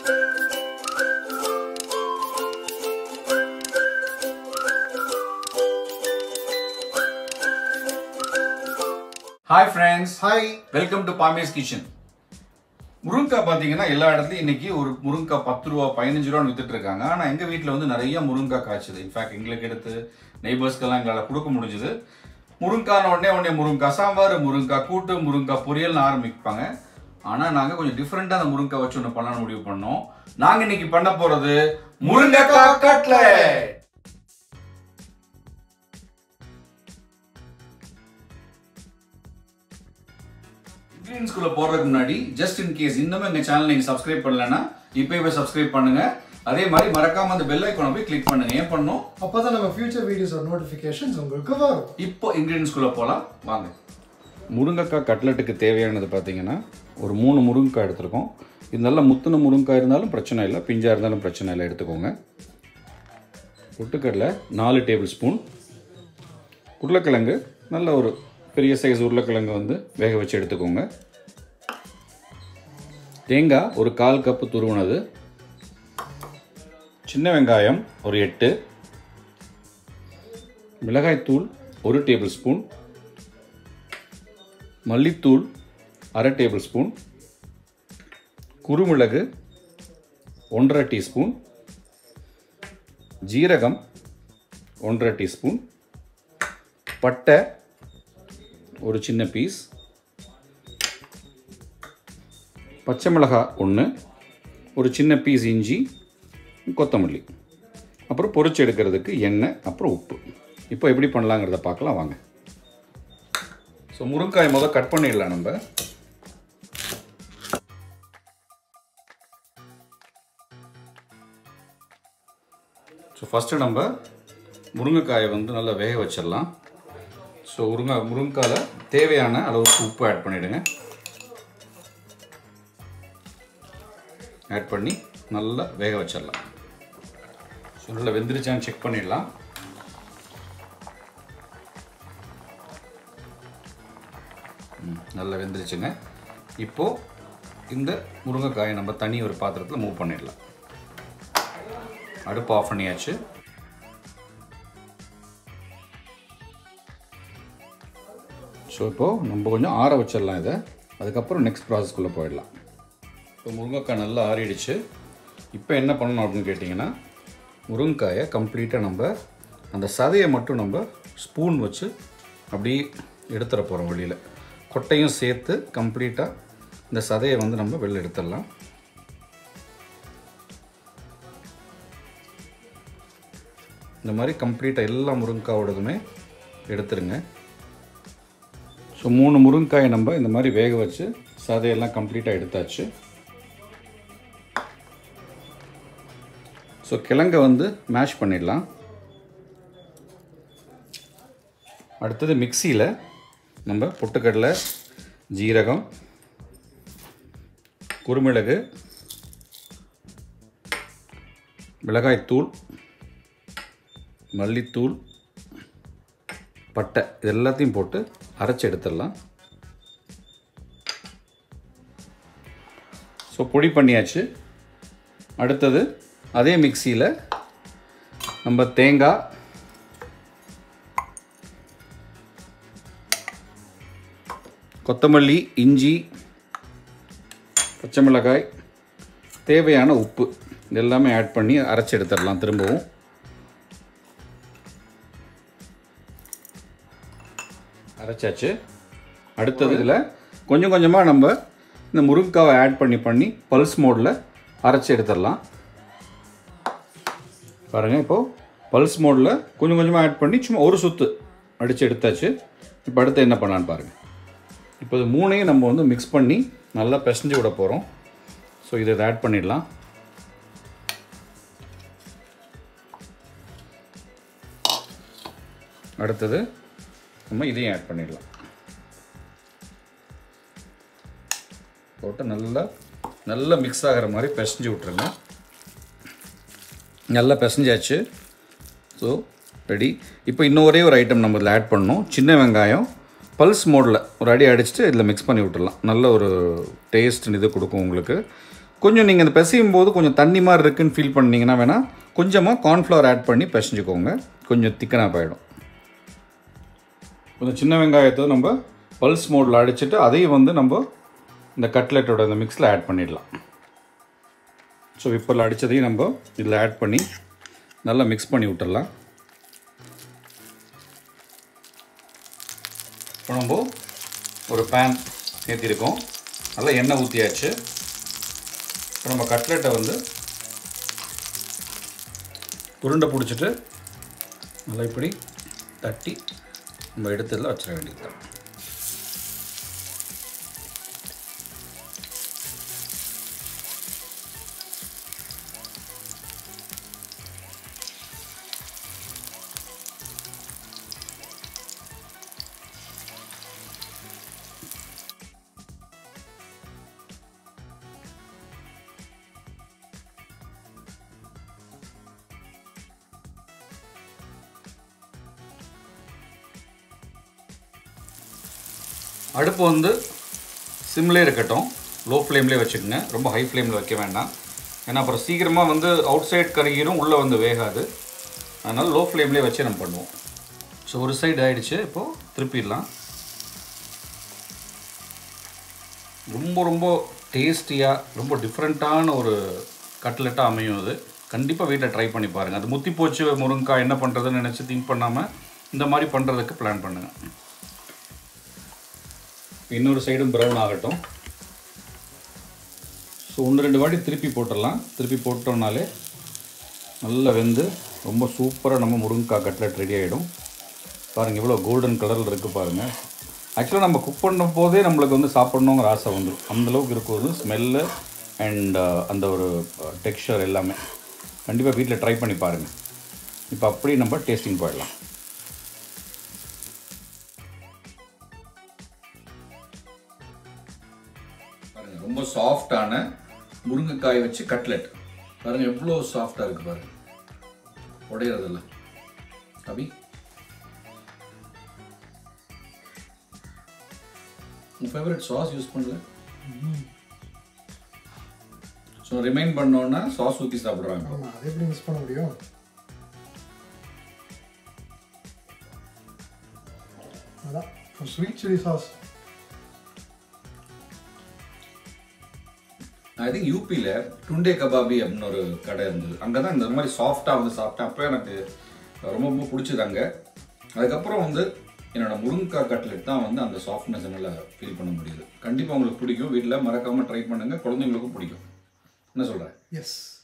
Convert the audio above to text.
hi friends hi welcome to பாமேஸ் kitchen முருங்கைக்காய் பார்த்தீங்கன்னா எல்லா இடத்துலையும் இன்னைக்கு ஒரு முருங்கைக்காய் பத்து ரூபா பதினஞ்சு ரூபான்னு வித்துட்டு இருக்காங்க ஆனால் எங்கள் வீட்டில் வந்து நிறைய முருங்கைக்காய் காய்ச்சுது இன்ஃபேக்ட் எங்களுக்கு எடுத்து நெய்பர்ஸ்க்கெல்லாம் எங்களால் கொடுக்க முடிஞ்சுது முருங்கான உடனே உடனே முருங்காய் சாம்பார் முருங்காய் கூட்டு முருங்காய் பொரியல்னு ஆரம்பிப்பாங்க ஆனால் நாங்கள் கொஞ்சம் டிஃப்ரெண்ட்டாக அந்த முருங்காய் வச்சு ஒன்று பண்ணலாம்னு முடிவு பண்ணோம் நாங்கள் இன்னைக்கு பண்ண போகிறது முருங்கைக்காய் கட்லெட் இன்கிரீடியன்ஸ்குள்ள போறதுக்கு முன்னாடி ஜஸ்ட் இன் கேஸ் இன்னும் எங்க சேனல் நீங்க சப்ஸ்கிரைப் பண்ணலன்னா இப்பவே போய் சப்ஸ்கிரைப் பண்ணுங்க அதே மாதிரி மறக்காம அந்த பெல் ஐக்கானை போய் கிளிக் பண்ணுங்க ஏன் பண்ணணும் அப்பதான் நம்ம ஃபியூச்சர் வீடியோஸோட நோட்டிஃபிகேஷன்ஸ் உங்களுக்கு வரும் இப்போ இன்கிரீடியன்ஸ்குள்ள போலாம் வாங்க முருங்கைக்காய் கட்லெட்டுக்கு தேவையானது பார்த்தீங்கன்னா ஒரு மூணு முருங்கைக்காய் எடுத்திருக்கோம் இது நல்ல முத்துன முருங்கைக்காய் இருந்தாலும் பிரச்சனை இல்லை பிஞ்சா இருந்தாலும் பிரச்சனை இல்லை எடுத்துக்கோங்க பொட்டுக்கடலை நாலு டேபிள் ஸ்பூன் உருளைக்கிழங்கு நல்ல ஒரு பெரிய சைஸ் உருளைக்கிழங்கு வந்து வேக வச்சு எடுத்துக்கோங்க தேங்காய் ஒரு கால் கப்பு துருவனது சின்ன வெங்காயம் ஒரு எட்டு மிளகாய்த்தூள் ஒரு டேபிள் ஸ்பூன் மல்லித்தூள் அரை டேபிள் ஸ்பூன் குருமிளகு ஒன்றரை டீஸ்பூன் ஜீரகம் ஒன்றரை டீஸ்பூன் பட்டை ஒரு சின்ன பீஸ் பச்சை மிளகாய் ஒன்று ஒரு சின்ன பீஸ் இஞ்சி கொத்தமல்லி அப்புறம் பொரிச்சு எடுக்கிறதுக்கு எண்ணெய் அப்புறம் உப்பு இப்போ எப்படி பண்ணலாங்கிறத பார்க்கலாம் வாங்க ஸோ முருங்காய் முதல் கட் பண்ணிடலாம் நம்ம ஸோ ஃபஸ்ட்டு நம்ம முருங்கைக்காயை வந்து நல்லா வேக வச்சிடலாம் ஸோ முருங்கை முருங்கைக்காயில் தேவையான அளவுக்கு உப்பு ஆட் பண்ணிவிடுங்க ஆட் பண்ணி நல்லா வேக வச்சிடலாம் ஸோ நல்லா வெந்திருச்சான்னு செக் பண்ணிடலாம் ம், நல்லா வெந்துருச்சுங்க இப்போது இந்த முருங்கைக்காயை நம்ம தனி ஒரு பாத்திரத்தில் மூவ் பண்ணிடலாம் அடுப்பு ஆஃப் பண்ணியாச்சு ஸோ இப்போது நம்ம கொஞ்சம் ஆற வச்சிடலாம் இதை அதுக்கப்புறம் நெக்ஸ்ட் ப்ராசஸ்க்குள்ளே போயிடலாம் இப்போ முருங்கைக்காய் நல்லா ஆறிடுச்சு இப்போ என்ன பண்ணணும் அப்படின்னு கேட்டிங்கன்னா முருங்கைக்காயை கம்ப்ளீட்டாக நம்ம அந்த சதையை மட்டும் நம்ம ஸ்பூன் வச்சு அப்படியே எடுத்துட போகிறோம் வெளியில் கொட்டையும் சேர்த்து கம்ப்ளீட்டாக இந்த சதையை வந்து நம்ம வெளில எடுத்துடலாம் இந்த மாதிரி கம்ப்ளீட்டாக எல்லா முருங்கைக்காயோடதுமே எடுத்துருங்க ஸோ மூணு முருங்கைக்காயை நம்ம இந்த மாதிரி வேக வச்சு சதையெல்லாம் கம்ப்ளீட்டாக எடுத்தாச்சு ஸோ கிழங்கை வந்து மேஷ் பண்ணிடலாம் அடுத்தது மிக்சியில் நம்ம பொட்டுக்கடலை ஜீரகம் குருமிளகு மிளகாய்த்தூள் மல்லித்தூள் பட்டை இது எல்லாத்தையும் போட்டு அரைச்சி எடுத்துடலாம் ஸோ பொடி பண்ணியாச்சு அடுத்தது அதே மிக்சியில் நம்ம தேங்காய் கொத்தமல்லி இஞ்சி பச்சை மிளகாய் தேவையான உப்பு இது எல்லாமே ஆட் பண்ணி அரைச்சி எடுத்துடலாம் திரும்பவும் அரைச்சாச்சு அடுத்தது இதில் கொஞ்சம் கொஞ்சமாக நம்ம இந்த முருங்கைக்காவை ஆட் பண்ணி பண்ணி பல்ஸ் மோடில் அரைச்சி எடுத்துடலாம் பாருங்கள் இப்போது பல்ஸ் மோடில் கொஞ்சம் கொஞ்சமாக ஆட் பண்ணி சும்மா ஒரு சுத்து அடித்து எடுத்தாச்சு இப்போ அடுத்து என்ன பண்ணலான்னு பாருங்கள் இப்போ இது மூணையும் நம்ம வந்து மிக்ஸ் பண்ணி நல்லா பிசைஞ்சு விட போகிறோம் ஸோ இதை ஆட் பண்ணிடலாம் அடுத்தது நம்ம இதையும் ஆட் பண்ணிடலாம் போட்டு நல்லா நல்லா மிக்ஸ் ஆகிற மாதிரி பிசைஞ்சு விட்ருங்க நல்லா பிசைஞ்சாச்சு ஸோ ரெடி இப்போ இன்னும் ஒரே ஒரு ஐட்டம் நம்ம இதில் ஆட் பண்ணோம் சின்ன வெங்காயம் பல்ஸ் மோடில் ஒரு அடி அடிச்சுட்டு இதில் மிக்ஸ் பண்ணி விட்டுறலாம் நல்ல ஒரு டேஸ்ட் இது கொடுக்கும் உங்களுக்கு கொஞ்சம் நீங்கள் இந்த பிசையும் போது கொஞ்சம் தண்ணி மாதிரி இருக்குன்னு ஃபீல் பண்ணீங்கன்னா வேணால் கொஞ்சமாக கார்ன்ஃப்ளவர் ஆட் பண்ணி பிசைஞ்சுக்கோங்க கொஞ்சம் திக்கனாக போயிடும் கொஞ்சம் சின்ன வெங்காயத்தை நம்ம பல்ஸ் மோடில் அடிச்சுட்டு அதையும் வந்து நம்ம இந்த கட்லெட்டோட இந்த மிக்ஸில் ஆட் பண்ணிடலாம் ஸோ விப்பரில் அடித்ததையும் நம்ம இதில் ஆட் பண்ணி நல்லா மிக்ஸ் பண்ணி விட்டுடலாம் இப்போ நம்ம ஒரு பேன் ஏற்றிருக்கோம் நல்லா எண்ணெய் ஊற்றியாச்சு இப்போ நம்ம கட்லெட்டை வந்து உருண்டை பிடிச்சிட்டு நல்லா இப்படி தட்டி நம்ம எடுத்ததில் வச்சிட வேண்டியது அடுப்பு வந்து சிம்லேயே இருக்கட்டும் லோ ஃப்ளேம்லேயே வச்சுக்கோங்க ரொம்ப ஹை ஃப்ளேமில் வைக்க வேண்டாம் ஏன்னா அப்புறம் சீக்கிரமாக வந்து அவுட் சைட் கருகிரும் உள்ளே வந்து வேகாது அதனால் லோ ஃப்ளேம்லேயே வச்சு நம்ம பண்ணுவோம் ஸோ ஒரு சைடு ஆயிடுச்சு இப்போது திருப்பிடலாம் ரொம்ப ரொம்ப டேஸ்டியாக ரொம்ப டிஃப்ரெண்ட்டான ஒரு கட்லெட்டாக அமையும் அது கண்டிப்பாக வீட்டில் ட்ரை பண்ணி பாருங்கள் அது முத்தி போச்சு முருங்கைக்காய் என்ன பண்ணுறதுன்னு நினச்சி திங்க் பண்ணாமல் இந்த மாதிரி பண்ணுறதுக்கு பிளான் பண்ணுங்கள் இன்னொரு சைடும் ப்ரௌன் ஆகட்டும் ஸோ ஒன்று ரெண்டு வாட்டி திருப்பி போட்டுடலாம் திருப்பி போட்டோம்னாலே நல்லா வெந்து ரொம்ப சூப்பராக நம்ம முருங்கைக்காய் கட்லெட் ரெடி ஆகிடும் பாருங்கள் இவ்வளோ கோல்டன் கலரில் இருக்குது பாருங்கள் ஆக்சுவலாக நம்ம குக் பண்ணும் போதே நம்மளுக்கு வந்து சாப்பிட்ணுங்கிற ஆசை வந்துடும் அந்தளவுக்கு இருக்கும் ஸ்மெல்லு அண்ட் அந்த ஒரு டெக்ஸ்சர் எல்லாமே கண்டிப்பாக வீட்டில் ட்ரை பண்ணி பாருங்கள் இப்போ அப்படியே நம்ம டேஸ்டிங் போயிடலாம் பாருங்க ரொம்ப சாஃப்டான முருங்கைக்காய் வச்சு கட்லெட் பாருங்க எவ்வளோ சாஃப்டாக இருக்கு பாருங்க உடையறதில்ல அபி உன் ஃபேவரட் சாஸ் யூஸ் பண்ணல ஸோ ரிமைண்ட் பண்ணோன்னா சாஸ் ஊற்றி சாப்பிட்றாங்க ஆமாம் அதை எப்படி மிஸ் பண்ண முடியும் அதான் sweet chilli sauce I think யூபியில் டுண்டே கபாபி அப்படின்னு ஒரு கடை இருந்தது அங்கே தான் இந்த மாதிரி சாஃப்டாக வந்து சாப்பிட்டேன் அப்போ எனக்கு ரொம்ப ரொம்ப பிடிச்சது அங்கே அதுக்கப்புறம் வந்து என்னோட முருங்கைக்காய் கட்லெட் தான் வந்து அந்த சாஃப்ட்னஸ் என்னால் ஃபீல் பண்ண முடியுது கண்டிப்பாக உங்களுக்கு பிடிக்கும் வீட்டில் மறக்காமல் ட்ரை பண்ணுங்கள் குழந்தைங்களுக்கும் பிடிக்கும் என்ன சொல்கிறேன் எஸ்